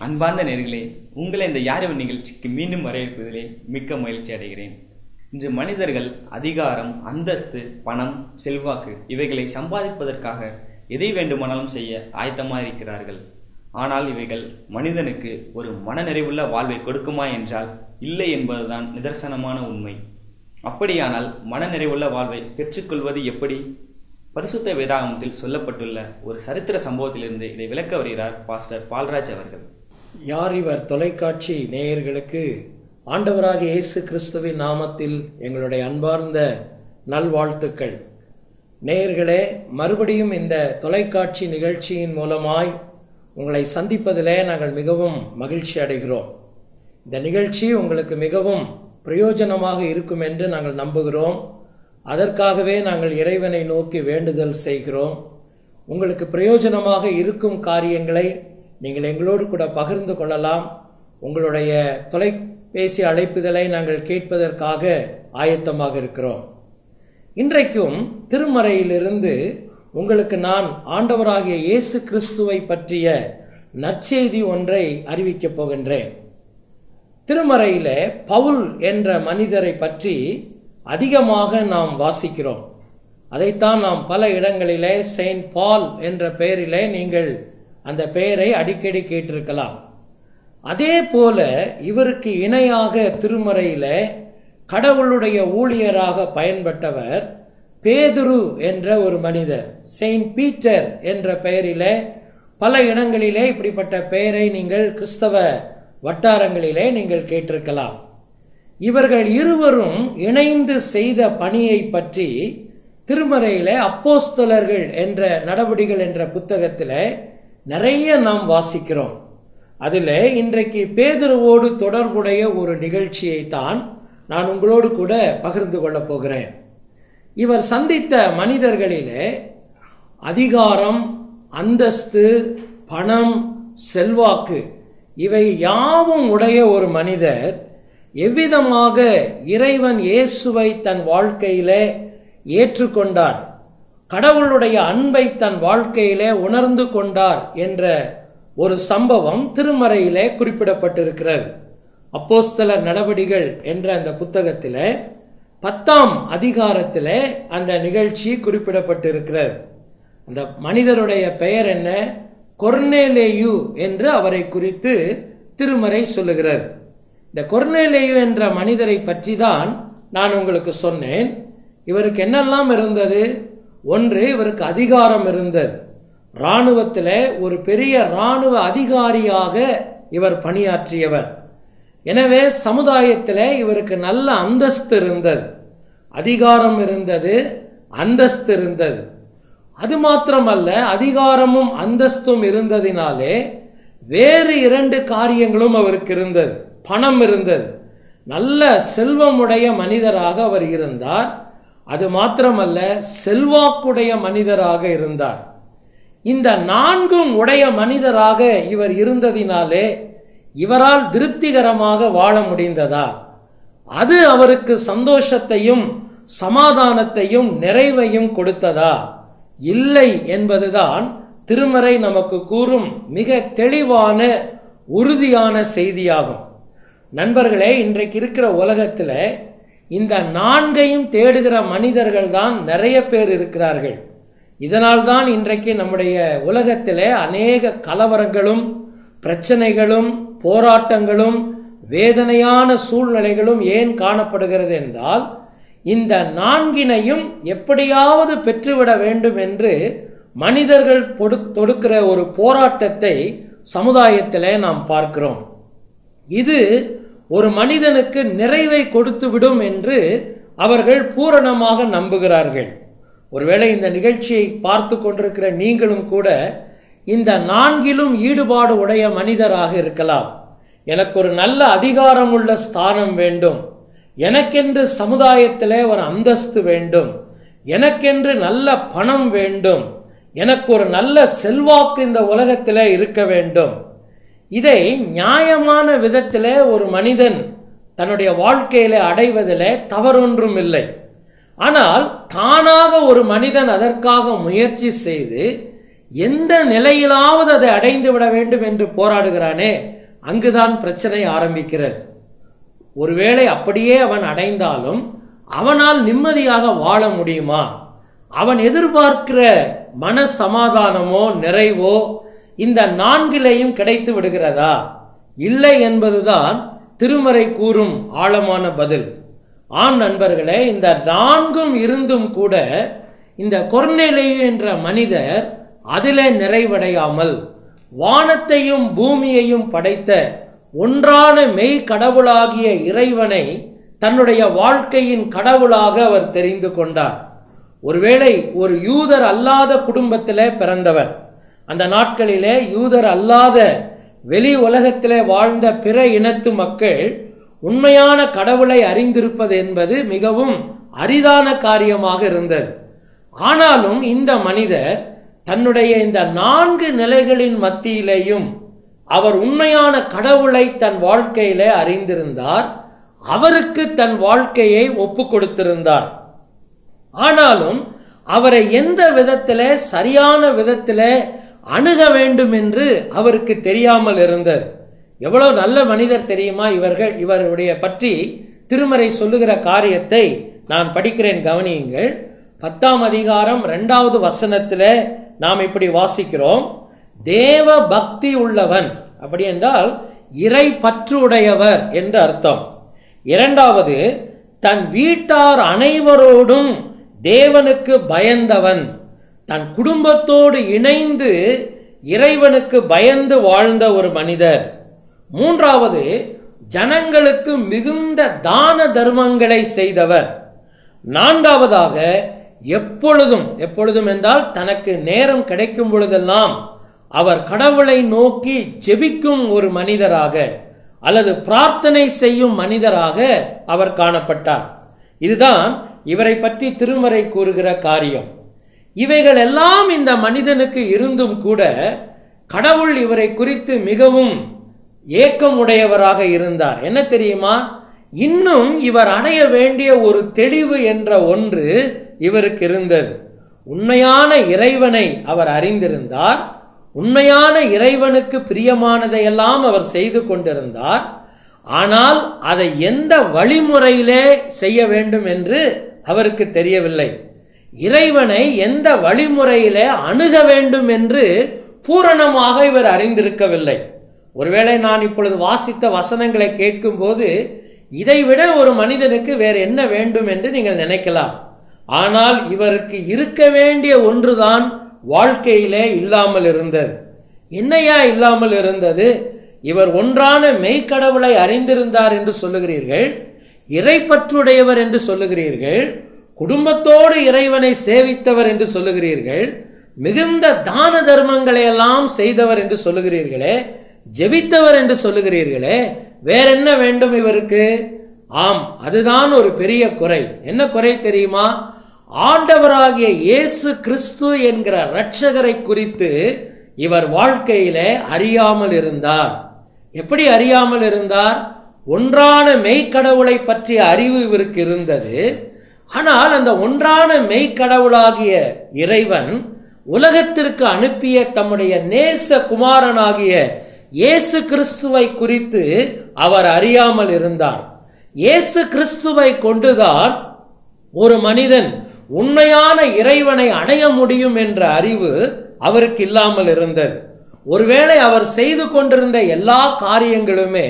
அன்பார்ந்த நேர்களே உங்களை இந்த யாரவன் நிகழ்ச்சிக்கு மீண்டும் வரவேற்பதிலே மிக்க மகிழ்ச்சி அடைகிறேன் இன்று மனிதர்கள் அதிகாரம் அந்தஸ்து பணம் செல்வாக்கு இவைகளை சம்பாதிப்பதற்காக எதை வேண்டுமானாலும் செய்ய ஆயத்தமாக இருக்கிறார்கள் ஆனால் இவைகள் மனிதனுக்கு ஒரு மனநிறைவுள்ள வாழ்வை கொடுக்குமா என்றால் இல்லை என்பதுதான் நிதர்சனமான உண்மை அப்படியானால் மனநிறைவுள்ள வாழ்வை பெற்றுக்கொள்வது எப்படி பரிசுத்த வேதாகமத்தில் சொல்லப்பட்டுள்ள ஒரு சரித்திர சம்பவத்திலிருந்து இதை விளக்க வருகிறார் பாஸ்டர் பால்ராஜ் அவர்கள் யார் இவர் தொலைக்காட்சி நேயர்களுக்கு ஆண்டவராகிய இயேசு கிறிஸ்துவின் நாமத்தில் எங்களுடைய அன்பார்ந்த நல்வாழ்த்துக்கள் நேயர்களே மறுபடியும் இந்த தொலைக்காட்சி நிகழ்ச்சியின் மூலமாய் உங்களை சந்திப்பதிலே நாங்கள் மிகவும் மகிழ்ச்சி அடைகிறோம் இந்த நிகழ்ச்சி உங்களுக்கு மிகவும் பிரயோஜனமாக இருக்கும் என்று நாங்கள் நம்புகிறோம் அதற்காகவே நாங்கள் இறைவனை நோக்கி வேண்டுதல் செய்கிறோம் உங்களுக்கு பிரயோஜனமாக இருக்கும் காரியங்களை நீங்கள் எங்களோடு கூட பகிர்ந்து கொள்ளலாம் உங்களுடைய தொலைபேசி அழைப்புதலை நாங்கள் கேட்பதற்காக ஆயத்தமாக இருக்கிறோம் இன்றைக்கும் திருமறையிலிருந்து உங்களுக்கு நான் ஆண்டவராகிய இயேசு கிறிஸ்துவை பற்றிய நற்செய்தி ஒன்றை அறிவிக்கப் போகின்றேன் திருமறையில பவுல் என்ற மனிதரை பற்றி அதிகமாக நாம் வாசிக்கிறோம் அதைத்தான் நாம் பல இடங்களிலே செயின்ட் பால் என்ற பெயரிலே நீங்கள் அந்த பெயரை அடிக்கடி கேட்டிருக்கலாம் அதே போல இவருக்கு இணையாக திருமறையில கடவுளுடைய ஊழியராக பயன்பட்டவர் பேதுரு என்ற ஒரு மனிதர் செயின்ட் பீட்டர் என்ற பெயரிலே பல இடங்களிலே இப்படிப்பட்ட பெயரை நீங்கள் கிறிஸ்தவ வட்டாரங்களிலே நீங்கள் கேட்டிருக்கலாம் இவர்கள் இருவரும் இணைந்து செய்த பணியை பற்றி திருமறையிலே அப்போஸ்தலர்கள் என்ற நடவடிகள் என்ற புத்தகத்திலே நிறைய நாம் வாசிக்கிறோம் அதில் இன்றைக்கு பேதுருவோடு தொடர்புடைய ஒரு நிகழ்ச்சியை தான் நான் உங்களோடு கூட பகிர்ந்து கொள்ளப் போகிறேன் இவர் சந்தித்த மனிதர்களிலே அதிகாரம் அந்தஸ்து பணம் செல்வாக்கு இவை யாவும் உடைய ஒரு மனிதர் எவ்விதமாக இறைவன் இயேசுவை தன் வாழ்க்கையிலே ஏற்றுக்கொண்டார் கடவுளுடைய அன்பை தன் வாழ்க்கையிலே உணர்ந்து கொண்டார் என்ற ஒரு சம்பவம் திருமறையிலே குறிப்பிடப்பட்டிருக்கிறது அப்போஸ்தலர் நடவடிகள் என்ற அந்த புத்தகத்திலே பத்தாம் அதிகாரத்திலே அந்த நிகழ்ச்சி குறிப்பிடப்பட்டிருக்கிறது அந்த மனிதருடைய பெயர் என்ன கொர்னேலேயு என்று அவரை குறித்து திருமறை சொல்லுகிறது இந்த கொர்னேலேயு என்ற மனிதரை பற்றி தான் நான் உங்களுக்கு சொன்னேன் இவருக்கு என்னெல்லாம் இருந்தது ஒன்று இவருக்கு அதிகாரம் இருந்தது இராணுவத்தில் ஒரு பெரிய இராணுவ அதிகாரியாக இவர் பணியாற்றியவர் எனவே சமுதாயத்தில் இவருக்கு நல்ல அந்தஸ்து இருந்தது அதிகாரம் இருந்தது அந்தஸ்து இருந்தது அது மாத்திரமல்ல அதிகாரமும் அந்தஸ்தும் இருந்ததினாலே வேறு இரண்டு காரியங்களும் அவருக்கு இருந்தது பணம் இருந்தது நல்ல செல்வமுடைய மனிதராக அவர் இருந்தார் அது மாத்திரமல்ல செல்வாக்குடைய மனிதராக இருந்தார் இந்த நான்கும் உடைய மனிதராக இவர் இருந்ததினாலே இவரால் திருப்திகரமாக வாழ முடிந்ததா அது அவருக்கு சந்தோஷத்தையும் சமாதானத்தையும் நிறைவையும் கொடுத்ததா இல்லை என்பதுதான் திருமறை நமக்கு கூறும் மிக தெளிவான உறுதியான செய்தியாகும் நண்பர்களே இன்றைக்கு இருக்கிற உலகத்தில் இந்த நான்கையும் தேடுகிற மனிதர்கள் தான் நிறைய பேர் இருக்கிறார்கள் இதனால் தான் இன்றைக்கு நம்முடைய உலகத்திலே அநேக கலவரங்களும் பிரச்சனைகளும் போராட்டங்களும் வேதனையான சூழ்நிலைகளும் ஏன் காணப்படுகிறது என்றால் இந்த நான்கினையும் எப்படியாவது பெற்றுவிட வேண்டும் என்று மனிதர்கள் தொடுக்கிற ஒரு போராட்டத்தை சமுதாயத்திலே நாம் பார்க்கிறோம் இது ஒரு மனிதனுக்கு நிறைவை கொடுத்து விடும் என்று அவர்கள் பூரணமாக நம்புகிறார்கள் ஒருவேளை இந்த நிகழ்ச்சியை பார்த்து கொண்டிருக்கிற நீங்களும் கூட இந்த நான்கிலும் ஈடுபாடு உடைய மனிதராக இருக்கலாம் எனக்கு ஒரு நல்ல அதிகாரம் உள்ள ஸ்தானம் வேண்டும் எனக்கென்று சமுதாயத்திலே ஒரு அந்தஸ்து வேண்டும் எனக்கென்று நல்ல பணம் வேண்டும் எனக்கு ஒரு நல்ல செல்வாக்கு இந்த உலகத்திலே இருக்க வேண்டும் இதை நியாயமான விதத்திலே ஒரு மனிதன் தன்னுடைய வாழ்க்கையில அடைவதிலே தவறொன்றும் இல்லை ஆனால் தானாக ஒரு மனிதன் அதற்காக முயற்சி செய்து எந்த நிலையிலாவது அதை அடைந்து விட வேண்டும் என்று போராடுகிறானே அங்குதான் பிரச்சனை ஆரம்பிக்கிறது ஒருவேளை அப்படியே அவன் அடைந்தாலும் அவனால் நிம்மதியாக வாழ முடியுமா அவன் எதிர்பார்க்கிற மன சமாதானமோ நிறைவோ இந்த நான்கிலேயும் கிடைத்து விடுகிறதா இல்லை என்பதுதான் திருமறை கூறும் ஆழமான பதில் ஆம் நண்பர்களே இந்த நான்கும் இருந்தும் கூட இந்த கொர்நேலேயு என்ற மனிதர் அதிலே நிறைவடையாமல் வானத்தையும் பூமியையும் படைத்த ஒன்றான மெய் கடவுளாகிய இறைவனை தன்னுடைய வாழ்க்கையின் கடவுளாக அவர் தெரிந்து கொண்டார் ஒருவேளை ஒரு யூதர் அல்லாத குடும்பத்திலே பிறந்தவர் அந்த நாட்களிலே யூதர் அல்லாத வெளி உலகத்திலே வாழ்ந்த பிற இனத்து மக்கள் உண்மையான கடவுளை அறிந்திருப்பது என்பது மிகவும் அரிதான காரியமாக இருந்தது ஆனாலும் இந்த மனிதர் தன்னுடைய இந்த நான்கு நிலைகளின் மத்தியிலேயும் அவர் உண்மையான கடவுளை தன் வாழ்க்கையிலே அறிந்திருந்தார் அவருக்கு தன் வாழ்க்கையை ஒப்பு கொடுத்திருந்தார் ஆனாலும் அவரை எந்த விதத்திலே சரியான விதத்திலே அணுக வேண்டும் என்று அவருக்கு தெரியாமல் இருந்தது எவ்வளவு நல்ல மனிதர் தெரியுமா இவர்கள் இவருடைய பற்றி திருமறை சொல்லுகிற காரியத்தை நான் படிக்கிறேன் கவனியுங்கள் பத்தாம் அதிகாரம் இரண்டாவது வசனத்திலே நாம் இப்படி வாசிக்கிறோம் தேவ பக்தி உள்ளவன் அப்படி என்றால் இறை பற்று உடையவர் என்று அர்த்தம் இரண்டாவது தன் வீட்டார் அனைவரோடும் தேவனுக்கு பயந்தவன் தன் குடும்பத்தோடு இணைந்து இறைவனுக்கு பயந்து வாழ்ந்த ஒரு மனிதர் மூன்றாவது ஜனங்களுக்கு மிகுந்த தான தர்மங்களை செய்தவர் நான்காவதாக எப்பொழுதும் எப்பொழுதும் என்றால் தனக்கு நேரம் கிடைக்கும் பொழுதெல்லாம் அவர் கடவுளை நோக்கி ஜெபிக்கும் ஒரு மனிதராக அல்லது பிரார்த்தனை செய்யும் மனிதராக அவர் காணப்பட்டார் இதுதான் இவரை பற்றி திருமறை கூறுகிற காரியம் இவைகள் எல்லாம் இந்த மனிதனுக்கு இருந்தும் கூட கடவுள் இவரை குறித்து மிகவும் ஏக்கமுடையவராக இருந்தார் என்ன தெரியுமா இன்னும் இவர் அடைய வேண்டிய ஒரு தெளிவு என்ற ஒன்று இவருக்கு இருந்தது உண்மையான இறைவனை அவர் அறிந்திருந்தார் உண்மையான இறைவனுக்கு பிரியமானதையெல்லாம் அவர் செய்து கொண்டிருந்தார் ஆனால் அதை எந்த வழிமுறையிலே செய்ய வேண்டும் என்று அவருக்கு தெரியவில்லை இறைவனை எந்த வழிமுறையிலே அணுக வேண்டும் என்று பூரணமாக இவர் அறிந்திருக்கவில்லை ஒருவேளை நான் இப்பொழுது வாசித்த வசனங்களை கேட்கும்போது இதைவிட ஒரு மனிதனுக்கு வேறு என்ன வேண்டும் என்று நீங்கள் நினைக்கலாம் ஆனால் இவருக்கு இருக்க வேண்டிய ஒன்றுதான் வாழ்க்கையிலே இல்லாமல் இருந்தது என்னையா இல்லாமல் இருந்தது இவர் ஒன்றான மெய்க்கடவுளை அறிந்திருந்தார் என்று சொல்லுகிறீர்கள் இறைப்பற்றுடையவர் என்று சொல்லுகிறீர்கள் குடும்பத்தோடு இறைவனை சேவித்தவர் என்று சொல்லுகிறீர்கள் மிகுந்த தான தர்மங்களை எல்லாம் செய்தவர் என்று சொல்லுகிறீர்களே ஜெபித்தவர் என்று சொல்லுகிறீர்களே வேற என்ன வேண்டும் இவருக்கு ஆம் அதுதான் ஒரு பெரிய குறை என்ன குறை தெரியுமா ஆண்டவராகிய இயேசு கிறிஸ்து என்கிற இரட்சகரை குறித்து இவர் வாழ்க்கையிலே அறியாமல் இருந்தார் எப்படி அறியாமல் இருந்தார் ஒன்றான மெய்க்கடவுளை பற்றிய அறிவு இவருக்கு இருந்தது ஆனால் அந்த ஒன்றான மெய்க்கடவுளாகிய இறைவன் உலகத்திற்கு அனுப்பிய தம்முடைய நேச குமாரனாகிய இயேசு கிறிஸ்துவை குறித்து அவர் அறியாமல் இருந்தார் இயேசு கிறிஸ்துவை கொண்டுதான் ஒரு மனிதன் உண்மையான இறைவனை அடைய முடியும் என்ற அறிவு அவருக்கு இல்லாமல் இருந்தது ஒருவேளை அவர் செய்து கொண்டிருந்த எல்லா காரியங்களுமே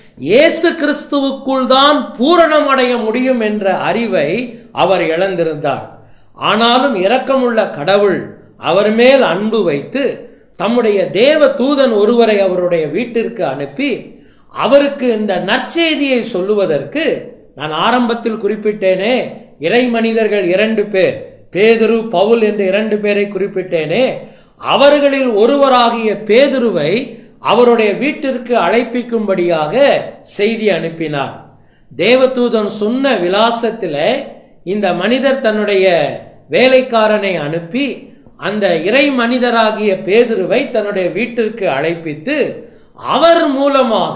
இயேசு கிறிஸ்துவுக்குள் தான் பூரணமடைய முடியும் என்ற அறிவை அவர் இழந்திருந்தார் ஆனாலும் இரக்கமுள்ள கடவுள் அவர் மேல் அன்பு வைத்து தம்முடைய தேவ தூதன் ஒருவரை அவருடைய வீட்டிற்கு அனுப்பி அவருக்கு இந்த நற்செய்தியை சொல்லுவதற்கு நான் ஆரம்பத்தில் குறிப்பிட்டேனே இறை மனிதர்கள் இரண்டு பேர் பேதுரு பவுல் என்ற இரண்டு பேரை குறிப்பிட்டேனே அவர்களில் ஒருவராகிய பேதுருவை அவருடைய வீட்டிற்கு அழைப்பிக்கும்படியாக செய்தி அனுப்பினார் தேவதூதன் சொன்ன விலாசத்தில் இந்த மனிதர் தன்னுடைய வேலைக்காரனை அனுப்பி அந்த இறை மனிதராகிய பேதுருவை தன்னுடைய வீட்டிற்கு அழைப்பித்து அவர் மூலமாக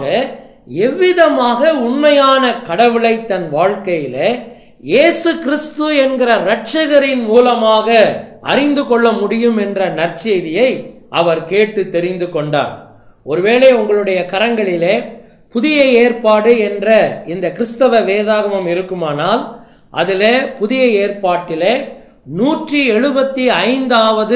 எவ்விதமாக உண்மையான கடவுளை தன் வாழ்க்கையில இயேசு கிறிஸ்து என்கிற இரட்சகரின் மூலமாக அறிந்து கொள்ள முடியும் என்ற நற்செய்தியை அவர் கேட்டு தெரிந்து கொண்டார் ஒருவேளை உங்களுடைய கரங்களிலே புதிய ஏற்பாடு என்ற இந்த கிறிஸ்தவ வேதாகமம் இருக்குமானால் அதிலே புதிய ஏற்பாட்டிலே நூற்றி எழுபத்தி ஐந்தாவது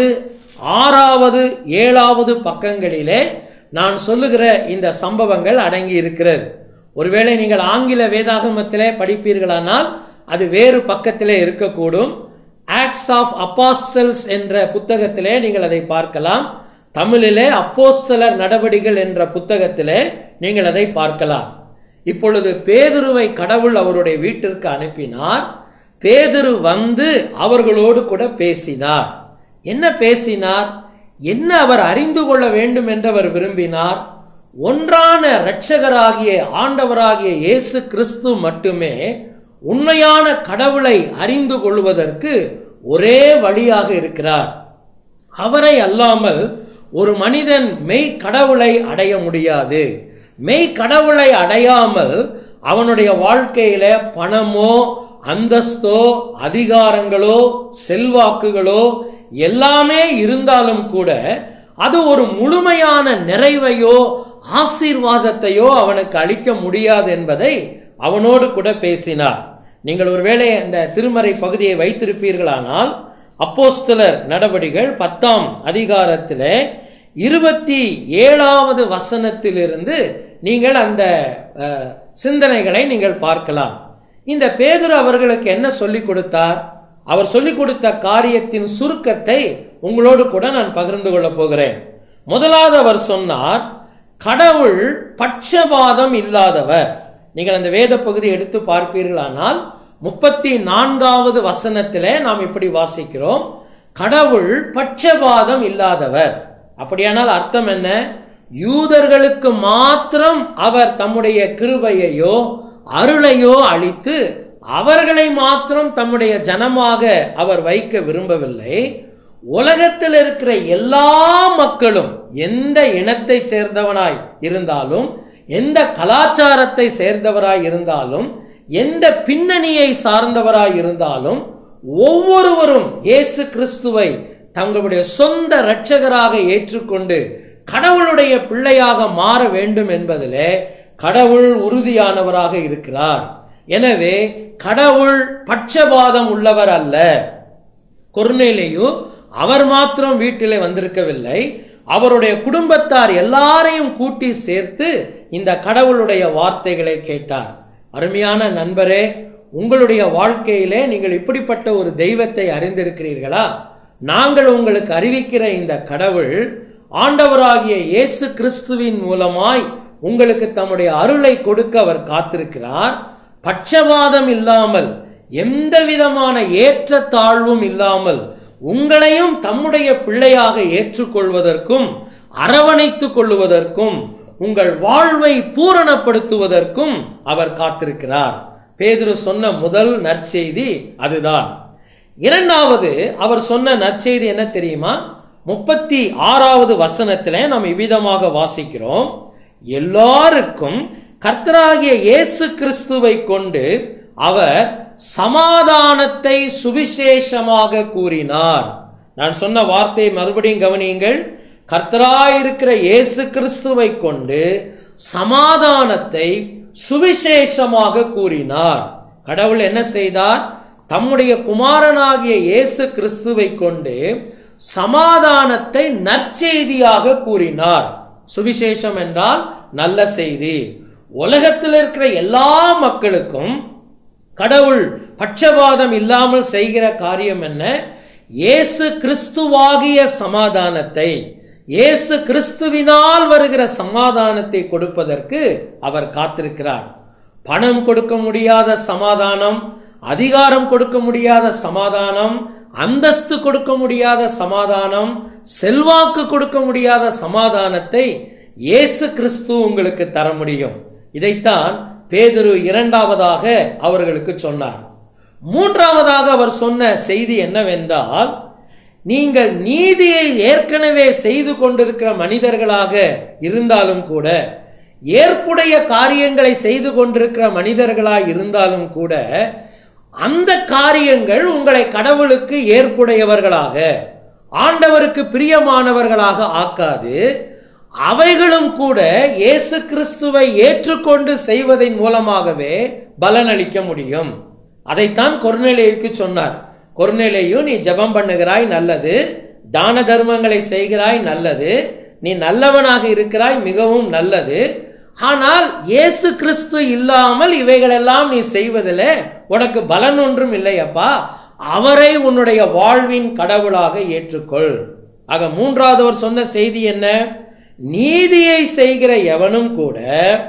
ஆறாவது ஏழாவது பக்கங்களிலே நான் சொல்லுகிற இந்த சம்பவங்கள் அடங்கி இருக்கிறது ஒருவேளை நீங்கள் ஆங்கில வேதாகமத்திலே படிப்பீர்களானால் அது வேறு பக்கத்திலே இருக்கக்கூடும் ஆக்ட்ஸ் ஆஃப் அப்பாஸ்டல்ஸ் என்ற புத்தகத்திலே நீங்கள் அதை பார்க்கலாம் தமிழிலே அப்போஸ்தலர் நடவடிகள் என்ற புத்தகத்திலே நீங்கள் அதை பார்க்கலாம் இப்பொழுது பேதுருவை கடவுள் அவருடைய வீட்டிற்கு அனுப்பினார் பேதுரு வந்து அவர்களோடு கூட பேசினார் என்ன பேசினார் என்ன அவர் அறிந்து கொள்ள வேண்டும் என்று அவர் விரும்பினார் ஒன்றான இரட்சகராகிய ஆண்டவராகிய இயேசு கிறிஸ்து மட்டுமே உண்மையான கடவுளை அறிந்து கொள்வதற்கு ஒரே வழியாக இருக்கிறார் அவரை அல்லாமல் ஒரு மனிதன் மெய் கடவுளை அடைய முடியாது மெய் கடவுளை அடையாமல் அவனுடைய வாழ்க்கையில பணமோ அந்தஸ்தோ அதிகாரங்களோ செல்வாக்குகளோ எல்லாமே இருந்தாலும் கூட அது ஒரு முழுமையான நிறைவையோ ஆசீர்வாதத்தையோ அவனுக்கு அளிக்க முடியாது என்பதை அவனோடு கூட பேசினார் நீங்கள் ஒருவேளை அந்த திருமறை பகுதியை வைத்திருப்பீர்களானால் அப்போஸ்தலர் நடவடிகள் பத்தாம் அதிகாரத்திலே இருபத்தி ஏழாவது வசனத்திலிருந்து நீங்கள் அந்த அஹ், சிந்தனைகளை நீங்கள் பார்க்கலாம் இந்த பேதுரு அவர்களுக்கு என்ன சொல்லிக் கொடுத்தார் அவர் சொல்லிக் கொடுத்த காரியத்தின் சுருக்கத்தை உங்களோடு கூட நான் பகிர்ந்து கொள்ளப் போகிறேன் முதலாவது அவர் சொன்னார் கடவுள் பட்சபாதம் இல்லாதவர் நீங்கள் அந்த வேத பகுதி எடுத்து பார்ப்பீர்களானால் முப்பத்தி நான்காவது வசனத்திலே நாம் இப்படி வாசிக்கிறோம் கடவுள் பட்சபாதம் இல்லாதவர் அப்படியானால் அர்த்தம் என்ன யூதர்களுக்கு மாத்திரம் அவர் தம்முடைய கிருபையையோ அருளையோ அளித்து அவர்களை மாத்திரம் தம்முடைய ஜனமாக அவர் வைக்க விரும்பவில்லை உலகத்தில் இருக்கிற எல்லா மக்களும் எந்த இனத்தை சேர்ந்தவனாய் இருந்தாலும் எந்த கலாச்சாரத்தை சேர்ந்தவராய் இருந்தாலும் எந்த பின்னணியை சார்ந்தவராய் இருந்தாலும் ஒவ்வொருவரும் இயேசு கிறிஸ்துவை தங்களுடைய சொந்த இரட்சகராக ஏற்றுக்கொண்டு கடவுளுடைய பிள்ளையாக மாற வேண்டும் என்பதிலே கடவுள் உறுதியானவராக இருக்கிறார் எனவே கடவுள் பட்சபாதம் உள்ளவர் அல்ல கொர்நேலேயு அவர் மாத்திரம் வீட்டிலே வந்திருக்கவில்லை அவருடைய குடும்பத்தார் எல்லாரையும் கூட்டி சேர்த்து இந்த கடவுளுடைய வார்த்தைகளை கேட்டார் அருமையான நண்பரே உங்களுடைய வாழ்க்கையிலே நீங்கள் இப்படிப்பட்ட ஒரு தெய்வத்தை அறிந்திருக்கிறீர்களா நாங்கள் உங்களுக்கு அறிவிக்கிற இந்த கடவுள் ஆண்டவராகிய இயேசு கிறிஸ்துவின் மூலமாய் உங்களுக்கு தம்முடைய அருளை கொடுக்க அவர் காத்திருக்கிறார் பட்சபாதம் இல்லாமல் எந்த விதமான ஏற்றத்தாழ்வும் இல்லாமல் உங்களையும் தம்முடைய பிள்ளையாக ஏற்றுக்கொள்வதற்கும் அரவணைத்துக் கொள்வதற்கும் உங்கள் வாழ்வை பூரணப்படுத்துவதற்கும் அவர் காத்திருக்கிறார் பேதுரு சொன்ன முதல் நற்செய்தி அதுதான் இரண்டாவது அவர் சொன்ன நற்செய்தி என்ன தெரியுமா முப்பத்தி ஆறாவது வசனத்திலே நாம் இவ்விதமாக வாசிக்கிறோம் எல்லாருக்கும் கர்த்தராகிய இயேசு கிறிஸ்துவை கொண்டு அவர் சமாதானத்தை சுவிசேஷமாக கூறினார் நான் சொன்ன வார்த்தையை மறுபடியும் கவனியுங்கள் கர்த்தராயிருக்கிற இயேசு கிறிஸ்துவை கொண்டு சமாதானத்தை சுவிசேஷமாக கூறினார் கடவுள் என்ன செய்தார் தம்முடைய குமாரனாகிய இயேசு கிறிஸ்துவை கொண்டு சமாதானத்தை நற்செய்தியாக கூறினார் சுவிசேஷம் என்றால் நல்ல செய்தி உலகத்தில் இருக்கிற எல்லா மக்களுக்கும் கடவுள் பட்சபாதம் இல்லாமல் செய்கிற காரியம் என்ன இயேசு கிறிஸ்துவாகிய சமாதானத்தை இயேசு கிறிஸ்துவினால் வருகிற சமாதானத்தை கொடுப்பதற்கு அவர் காத்திருக்கிறார் பணம் கொடுக்க முடியாத சமாதானம் அதிகாரம் கொடுக்க முடியாத சமாதானம் அந்தஸ்து கொடுக்க முடியாத சமாதானம் செல்வாக்கு கொடுக்க முடியாத சமாதானத்தை இயேசு கிறிஸ்து உங்களுக்கு தர முடியும் இதைத்தான் பேதுரு இரண்டாவதாக அவர்களுக்கு சொன்னார் மூன்றாவதாக அவர் சொன்ன செய்தி என்னவென்றால் நீங்கள் நீதியை ஏற்கனவே செய்து கொண்டிருக்கிற மனிதர்களாக இருந்தாலும் கூட ஏற்புடைய காரியங்களை செய்து கொண்டிருக்கிற மனிதர்களாய் இருந்தாலும் கூட அந்த காரியங்கள் உங்களை கடவுளுக்கு ஏற்புடையவர்களாக ஆண்டவருக்கு பிரியமானவர்களாக ஆக்காது அவைகளும் கூட இயேசு கிறிஸ்துவை ஏற்றுக்கொண்டு செய்வதன் மூலமாகவே பலனளிக்க முடியும் அதைத்தான் கொர்நேலியுக்கு சொன்னார் கொர்நேலியு நீ ஜெபம் பண்ணுகிறாய் நல்லது தான தர்மங்களை செய்கிறாய் நல்லது நீ நல்லவனாக இருக்கிறாய் மிகவும் நல்லது ஆனால் இயேசு கிறிஸ்து இல்லாமல் இவைகளெல்லாம் நீ செய்வதில் உனக்கு பலன் ஒன்றும் இல்லையப்பா அவரை உன்னுடைய வாழ்வின் கடவுளாக ஏற்றுக்கொள் ஆக மூன்றாவதவர் சொன்ன செய்தி என்ன நீதியை செய்கிற எவனும் கூட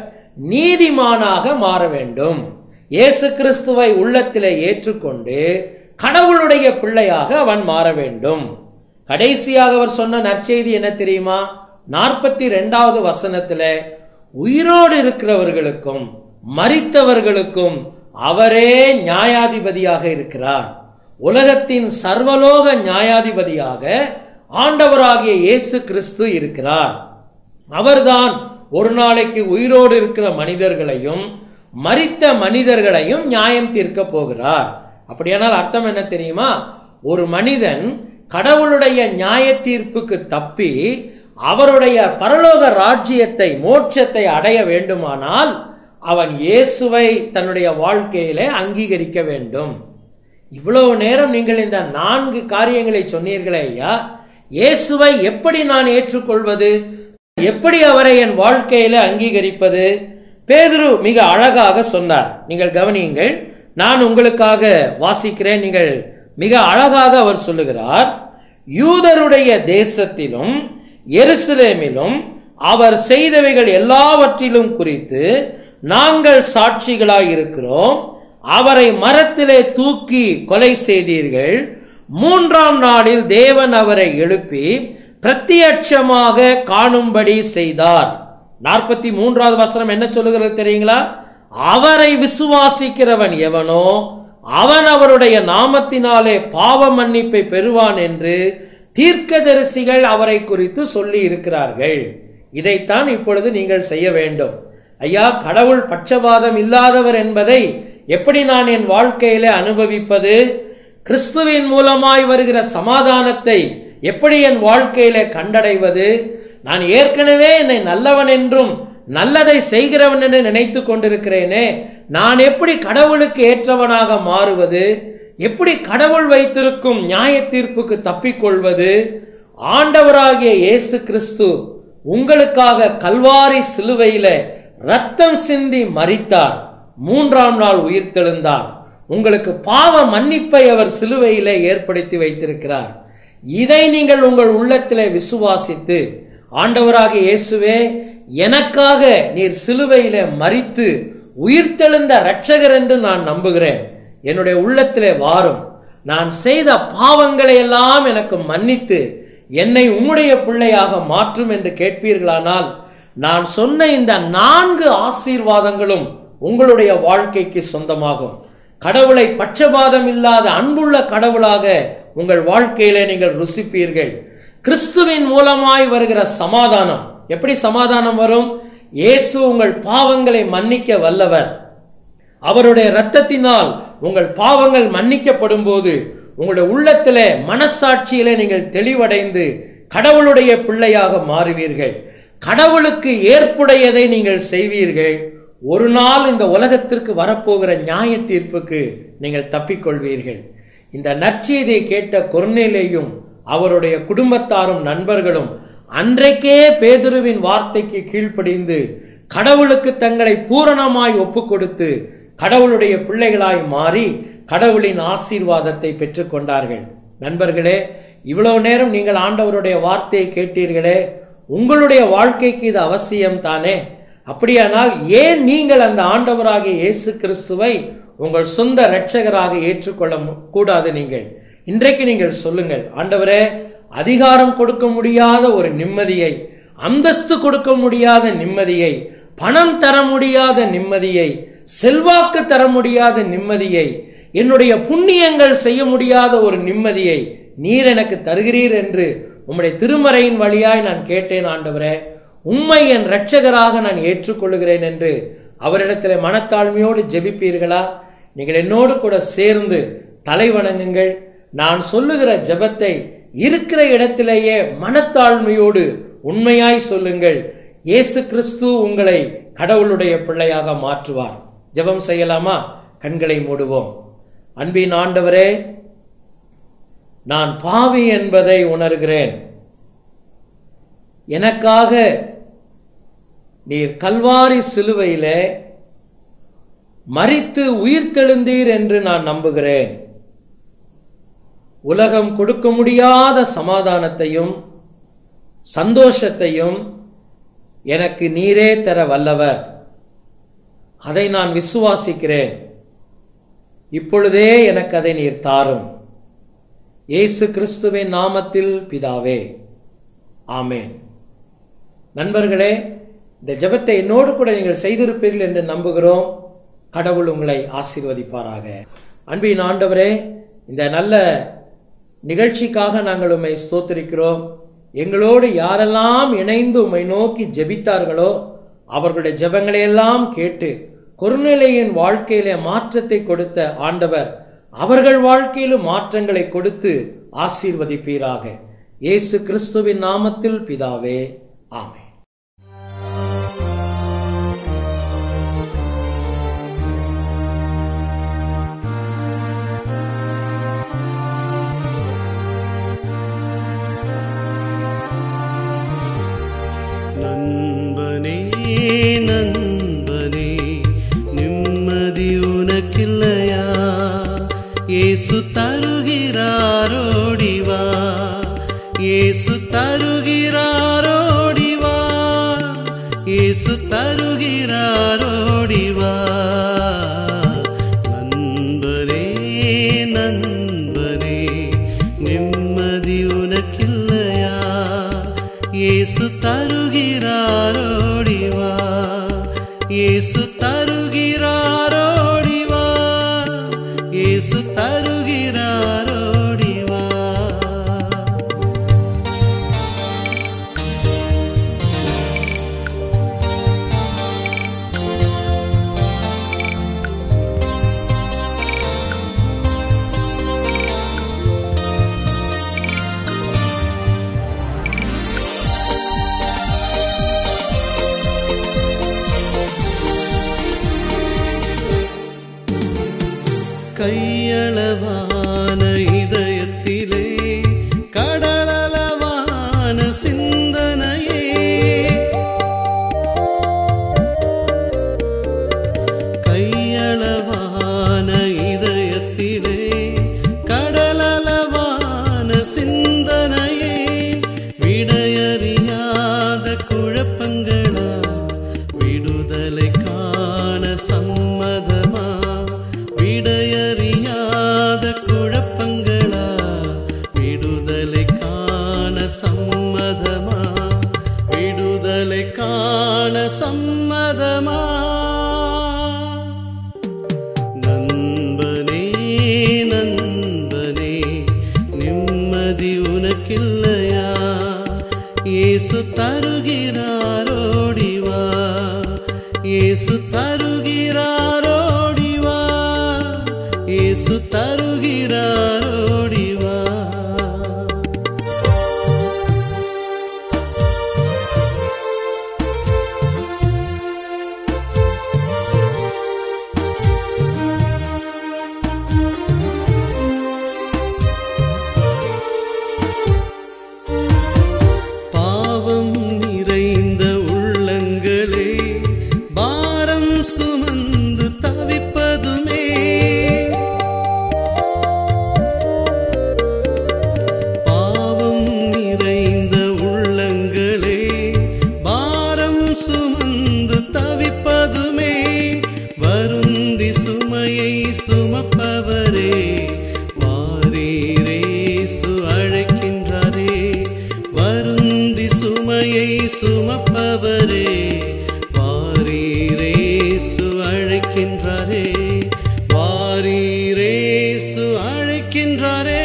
நீதிமானாக மாற வேண்டும் இயேசு கிறிஸ்துவை உள்ளத்திலே ஏற்றுக்கொண்டு கடவுளுடைய பிள்ளையாக அவன் மாற வேண்டும் கடைசியாக அவர் சொன்ன நற்செய்தி என்ன தெரியுமா நாற்பத்தி ரெண்டாவது வசனத்துல உயிரோடு இருக்கிறவர்களுக்கும் மரித்தவர்களுக்கும் அவரே நியாயாதிபதியாக இருக்கிறார் உலகத்தின் சர்வலோக நியாயாதிபதியாக ஆண்டவராகிய இயேசு கிறிஸ்து இருக்கிறார் அவர்தான் ஒரு நாளைக்கு உயிரோடு இருக்கிற மனிதர்களையும் மரித்த மனிதர்களையும் நியாயம் தீர்க்க போகிறார் அப்படியானால் அர்த்தம் என்ன தெரியுமா ஒரு மனிதன் கடவுளுடைய நியாய தீர்ப்புக்கு தப்பி அவருடைய பரலோக ராஜ்யத்தை மோட்சத்தை அடைய வேண்டுமானால் அவன் இயேசுவை தன்னுடைய வாழ்க்கையிலே அங்கீகரிக்க வேண்டும் இவ்வளவு நேரம் நீங்கள் இந்த நான்கு காரியங்களை சொன்னீர்களே ஐயா இயேசுவை எப்படி நான் ஏற்றுக்கொள்வது எப்படி அவரை என் வாழ்க்கையில அங்கீகரிப்பது பேதுரு மிக அழகாக சொன்னார் நீங்கள் கவனியுங்கள் நான் உங்களுக்காக வாசிக்கிறேன் நீங்கள் மிக அழகாக அவர் சொல்லுகிறார் யூதருடைய தேசத்திலும் எருசலேமிலும் அவர் செய்தவைகள் எல்லாவற்றிலும் குறித்து நாங்கள் சாட்சிகளாய் இருக்கிறோம் அவரை மரத்திலே தூக்கி கொலை செய்தீர்கள் மூன்றாம் நாளில் தேவன் அவரை எழுப்பி பிரத்யட்சமாக காணும்படி செய்தார் நாற்பத்தி மூன்றாவது வசனம் என்ன சொல்லுகிறது தெரியுங்களா அவரை விசுவாசிக்கிறவன் எவனோ அவன் அவருடைய நாமத்தினாலே பாவ மன்னிப்பை பெறுவான் என்று தீர்க்கதரிசிகள் அவரை குறித்து சொல்லி இருக்கிறார்கள் இதைத்தான் இப்பொழுது நீங்கள் செய்ய வேண்டும் ஐயா கடவுள் பட்சபாதம் இல்லாதவர் என்பதை எப்படி நான் என் வாழ்க்கையில அனுபவிப்பது கிறிஸ்துவின் மூலமாய் வருகிற சமாதானத்தை எப்படி என் வாழ்க்கையில கண்டடைவது நான் ஏற்கனவே என்னை நல்லவன் என்றும் நல்லதை செய்கிறவன் என்று நினைத்து கொண்டிருக்கிறேனே நான் எப்படி கடவுளுக்கு ஏற்றவனாக மாறுவது எப்படி கடவுள் வைத்திருக்கும் நியாய தீர்ப்புக்கு தப்பிக்கொள்வது ஆண்டவராகிய இயேசு கிறிஸ்து உங்களுக்காக கல்வாரி சிலுவையில ரத்தம் சிந்தி மரித்தார் மூன்றாம் நாள் உயிர்த்தெழுந்தார் உங்களுக்கு பாவ மன்னிப்பை அவர் சிலுவையிலே ஏற்படுத்தி வைத்திருக்கிறார் இதை நீங்கள் உங்கள் உள்ளத்திலே விசுவாசித்து ஆண்டவராகிய இயேசுவே எனக்காக நீர் சிலுவையில மரித்து உயிர்த்தெழுந்த இரட்சகர் என்று நான் நம்புகிறேன் என்னுடைய உள்ளத்திலே வாரும் நான் செய்த பாவங்களை எல்லாம் எனக்கு மன்னித்து என்னை உம்முடைய பிள்ளையாக மாற்றும் என்று கேட்பீர்களானால் நான் சொன்ன இந்த நான்கு ஆசீர்வாதங்களும் உங்களுடைய வாழ்க்கைக்கு சொந்தமாகும் கடவுளை பட்சபாதம் இல்லாத அன்புள்ள கடவுளாக உங்கள் வாழ்க்கையிலே நீங்கள் ருசிப்பீர்கள் கிறிஸ்துவின் மூலமாய் வருகிற சமாதானம் எப்படி சமாதானம் வரும் இயேசு உங்கள் பாவங்களை மன்னிக்க வல்லவர் அவருடைய இரத்தத்தினால் உங்கள் பாவங்கள் மன்னிக்கப்படும் போது உங்களுடைய உள்ளத்திலே மனசாட்சியிலே நீங்கள் தெளிவடைந்து கடவுளுடைய பிள்ளையாக மாறுவீர்கள் கடவுளுக்கு ஏற்புடையதை நீங்கள் செய்வீர்கள் ஒரு நாள் இந்த உலகத்திற்கு வரப்போகிற நியாய தீர்ப்புக்கு நீங்கள் தப்பிக்கொள்வீர்கள் இந்த நற்செய்தியை கேட்ட கொர்நேலேயும் அவருடைய குடும்பத்தாரும் நண்பர்களும் அன்றைக்கே பேதுருவின் வார்த்தைக்கு கீழ்ப்படிந்து கடவுளுக்கு தங்களை பூரணமாய் ஒப்புக் கொடுத்து கடவுளுடைய பிள்ளைகளாய் மாறி கடவுளின் ஆசீர்வாதத்தை பெற்றுக்கொண்டார்கள் நண்பர்களே இவ்வளவு நேரம் நீங்கள் ஆண்டவருடைய வார்த்தையை கேட்டீர்களே உங்களுடைய வாழ்க்கைக்கு இது அவசியம் தானே அப்படியானால் ஏன் நீங்கள் அந்த ஆண்டவராகிய இயேசு கிறிஸ்துவை உங்கள் சொந்த இரட்சகராக ஏற்றுக்கொள்ள மு- கூடாது நீங்கள் இன்றைக்கு நீங்கள் சொல்லுங்கள் ஆண்டவரே அதிகாரம் கொடுக்க முடியாத ஒரு நிம்மதியை அந்தஸ்து கொடுக்க முடியாத நிம்மதியை பணம் தர முடியாத நிம்மதியை செல்வாக்கு தர முடியாத நிம்மதியை என்னுடைய புண்ணியங்கள் செய்ய முடியாத ஒரு நிம்மதியை நீர் எனக்கு தருகிறீர் என்று உம்முடைய திருமறையின் வழியாய் நான் கேட்டேன் ஆண்டவரே உம்மை என் இரட்சகராக நான் ஏற்றுக்கொள்கிறேன் என்று அவரிடத்தில் மனத்தாழ்மையோடு ஜெபிப்பீர்களா நீங்கள் என்னோடு கூட சேர்ந்து தலை வணங்குங்கள் நான் சொல்லுகிற ஜெபத்தை இருக்கிற இடத்திலேயே மனத்தாழ்மையோடு உண்மையாய் சொல்லுங்கள் இயேசு கிறிஸ்து உங்களை கடவுளுடைய பிள்ளையாக மாற்றுவார் ஜெபம் செய்யலாமா கண்களை மூடுவோம் அன்பின் ஆண்டவரே நான் பாவி என்பதை உணர்கிறேன் எனக்காக நீர் கல்வாரி சிலுவையிலே மரித்து உயிர்த்தெழுந்தீர் என்று நான் நம்புகிறேன் உலகம் கொடுக்க முடியாத சமாதானத்தையும் சந்தோஷத்தையும் எனக்கு நீரே தர வல்லவர் அதை நான் விசுவாசிக்கிறேன் இப்பொழுதே எனக்கு அதை நீர் தாரும் இயேசு கிறிஸ்துவின் நாமத்தில் பிதாவே ஆமேன் நண்பர்களே இந்த ஜெபத்தை என்னோடு கூட நீங்கள் செய்திருப்பீர்கள் என்று நம்புகிறோம் கடவுள் உங்களை ஆசீர்வதிப்பாராக அன்பின் ஆண்டவரே இந்த நல்ல நிகழ்ச்சிக்காக நாங்கள் உம்மை ஸ்தோத்திரிக்கிறோம் எங்களோடு யாரெல்லாம் இணைந்து உம்மை நோக்கி ஜெபித்தார்களோ அவர்களுடைய ஜெபங்களை எல்லாம் கேட்டு குறுநிலையின் வாழ்க்கையிலே மாற்றத்தை கொடுத்த ஆண்டவர் அவர்கள் வாழ்க்கையிலும் மாற்றங்களை கொடுத்து ஆசீர்வதிப்பீராக இயேசு கிறிஸ்துவின் நாமத்தில் பிதாவே ஆமென் நண்பனே நண்பனே நிம்மதி உனக்கில்லையா இயேசு தருகிறாரோடிவா இயேசு தருகிறாரோடிவா இயேசு தருகிறாரோடிவா நண்பனே நண்பனே நிம்மதி உனக்கில்லையா இயேசு தருகிறாரோடிவா இயேசு தருகிறாரோடிவா இயேசு தருகிறாரோடிவா கையளவான இதயத்திலே கடலளவான சிந்தனையே கையளவான இதயத்திலே கடலளவான சிந்தனையே விடையறியாத குழப்பங்களா விடுதலை காண சம்மதமா விடையறியாத குழப்பங்களா விடுதலை காண சம்மதமா விடுதலை காண சம்மதமா நண்பனே நண்பனே நிம்மதி உனக்கில்லையா இயேசு தருகிறாரோடிவா இயேசு தருகிறாரோடிவா இயேசு தருகிறாரோடிவா பாவம் நிறைந்த உள்ளங்களே பாரம் சுமந்து தவிப்பதுமே பாவம் நிறைந்த உள்ளங்களே பாரம் சுமந்து தவிப்பதுமே வருந்தி சுமையை சுமப்பவரே வாரீரேசு அழைக்கின்றாரே வருந்தி சுமையை சுமப்பவரே வாரீரேசு அழைக்கின்றாரே வாரீரேசு அழைக்கின்றாரே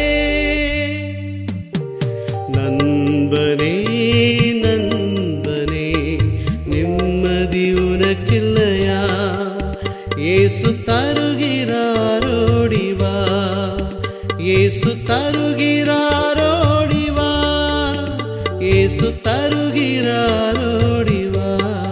நண்பனே நண்பனே நிம்மதி உனக்கில்லையா இயேசு தருகிறாரோடிவா இயேசு தருகிறாரோடிவா இயேசு தருகிறார் ஓடி வா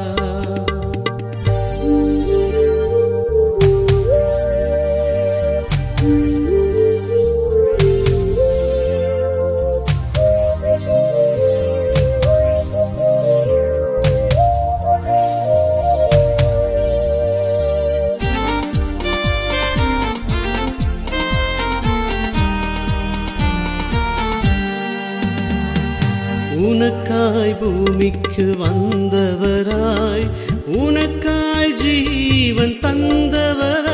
உனக்காய் பூமிக்கு வந்தவராய் உனக்காய் ஜீவன் தந்தவராய்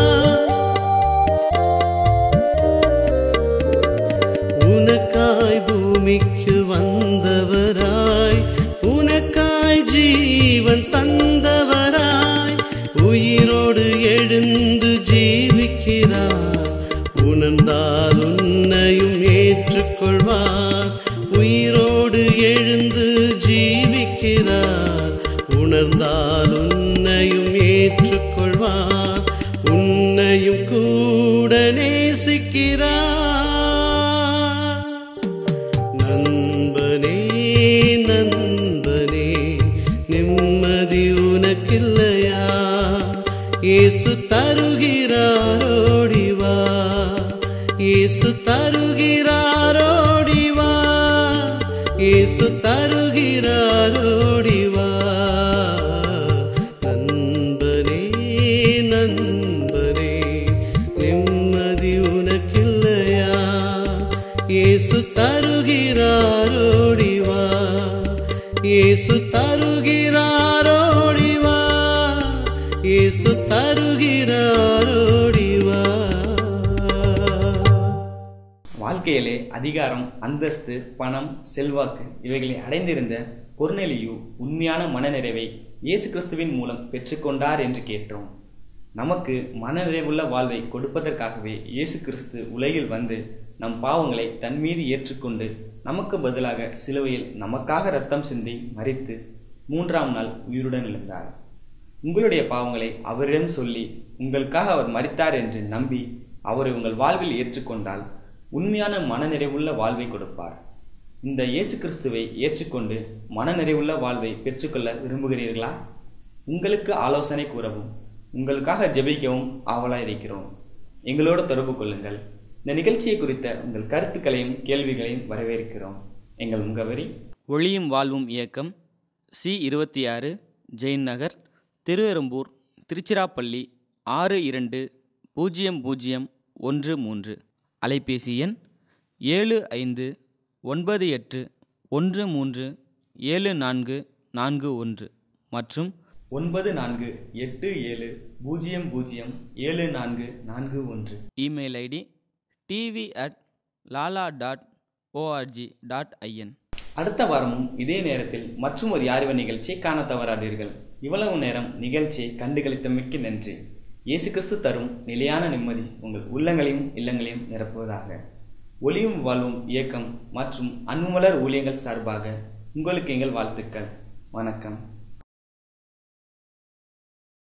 உனக்காய் பூமிக்கு வந்தவராய் உனக்காய் ஜீவன் தந்தவராய் உயிரோடு எழுந்து ஜீவிக்கிறார் உணர்ந்தால் உன்னையும் ஏற்றுக்கொள்வார் உயிரோடு எழுந்து ஜீவிக்கிறார் உணர்ந்தால் உன்னையும் ஏற்றுக்கொள்வார் உன்னையும் கூட நேசிக்கிறார் நண்பனே நண்பனே நிம்மதி உனக்கில்லையா இயேசு தருகிறார் ஓடி வா இயேசு தருகிறார் ஓடி வா இயேசு தருகிறார் ஓடி வா நண்பனே நண்பனே நிம்மதி உனக்கில்லையா இயேசு தருகிறார் ஓடி வா இயேசு தருகிறார் ஓடி வா இயேசு தருகிறார் ஓடி வா வாழ்க்கையிலே அதிகாரம் அந்தஸ்து பணம் செல்வாக்கு இவைகளை அடைந்திருந்த கொர்நெலியு உண்மையான மனநிறைவை இயேசு கிறிஸ்துவின் மூலம் பெற்றுக்கொண்டார் என்று கேட்டோம் நமக்கு மனநிறைவுள்ள வாழ்வை கொடுப்பதற்காகவே இயேசு கிறிஸ்து உலகில் வந்து நம் பாவங்களை தன் மீது ஏற்றுக்கொண்டு நமக்கு பதிலாக சிலுவையில் நமக்காக ரத்தம் சிந்தி மரித்து மூன்றாம் நாள் உயிருடன் எழுந்தார் உங்களுடைய பாவங்களை அவரிடம் சொல்லி உங்களுக்காக அவர் மரித்தார் என்று நம்பி அவரை உங்கள் வாழ்வில் ஏற்றுக்கொண்டால் உண்மையான மனநிறைவுள்ள வாழ்வை கொடுப்பார் இந்த இயேசு கிறிஸ்துவை ஏற்றுக்கொண்டு மனநிறைவுள்ள வாழ்வை பெற்றுக்கொள்ள விரும்புகிறீர்களா உங்களுக்கு ஆலோசனை கூறவும் உங்களுக்காக ஜெபிக்கவும் ஆவலாய் இருக்கிறோம் எங்களோடு தொடர்பு கொள்ளுங்கள் இந்த நிகழ்ச்சியை குறித்த உங்கள் கருத்துக்களையும் கேள்விகளையும் வரவேற்கிறோம் எங்கள் முகவரி ஒளியும் வாழ்வும் இயக்கம் சி இருபத்தி ஆறு ஜெயின் நகர் திருவெரும்பூர் திருச்சிராப்பள்ளி ஆறு இரண்டு பூஜ்ஜியம் பூஜ்ஜியம் ஒன்று மூன்று அலைபேசி எண் ஏழு ஐந்து ஒன்பது எட்டு ஒன்று மூன்று ஏழு நான்கு நான்கு ஒன்று மற்றும் ஒன்பது நான்கு எட்டு ஏழு பூஜ்ஜியம் பூஜ்ஜியம் ஏழு நான்கு நான்கு ஒன்று email ID TV at lala dot org dot in அடுத்த வாரமும் இதே நேரத்தில் மற்றும் ஒரு யாருவ நிகழ்ச்சியை காண தவறாதீர்கள் இவ்வளவு நேரம் நிகழ்ச்சியை கண்டுகளித்தமைக்கு நன்றி இயேசு கிறிஸ்து தரும் நிலையான நிம்மதி உங்கள் உள்ளங்களையும் இல்லங்களையும் நிரப்புவதாக ஒளியும் வாழ்வும் இயக்கம் மற்றும் அன்புமலர் ஊழியங்கள் சார்பாக உங்களுக்கு எங்கள் வாழ்த்துக்கள் வணக்கம்